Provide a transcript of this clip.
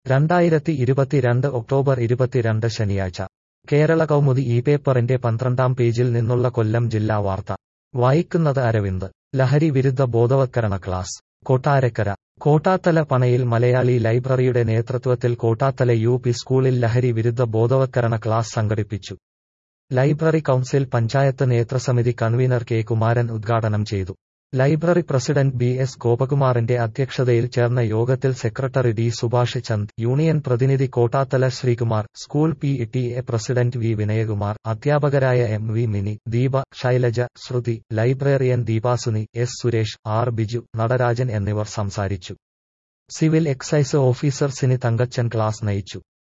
രണ്ടായിരത്തി ഇരുപത്തിരണ്ട് ഒക്ടോബർ ഇരുപത്തിരണ്ട് ശനിയാഴ്ച കേരള കൗമുദി ഈ പേപ്പറിന്റെ പന്ത്രണ്ടാം പേജിൽ നിന്നുള്ള കൊല്ലം ജില്ലാ വാർത്ത വായിക്കുന്നത് അരവിന്ദ് ലഹരി വിരുദ്ധ ബോധവത്കരണ ക്ലാസ് കൊട്ടാരക്കര കോട്ടാത്തല പണയിൽ മലയാളി ലൈബ്രറിയുടെ നേതൃത്വത്തിൽ കോട്ടാത്തല യു പി സ്കൂളിൽ ലഹരി വിരുദ്ധ ബോധവത്കരണ ക്ലാസ് സംഘടിപ്പിച്ചു ലൈബ്രറി കൗൺസിൽ പഞ്ചായത്ത് നേതൃസമിതി കൺവീനർ കെ കുമാരൻ ഉദ്ഘാടനം ചെയ്തു ലൈബ്രറി പ്രസിഡന്റ് ബി എസ് ഗോപകുമാറിന്റെ അധ്യക്ഷതയിൽ ചേർന്ന യോഗത്തിൽ secretary D Subhash Chand union പ്രതിനിധി Kottathala Sreekumar school P T A president V Vinayakumar അധ്യാപകരായ M V Mini Deepa Shailaja Sruthi librarian Deepasuni S Suresh R Biju Natarajan എന്നിവർ സംസാരിച്ചു civil excise officer Sini Thankachan class നയിച്ചു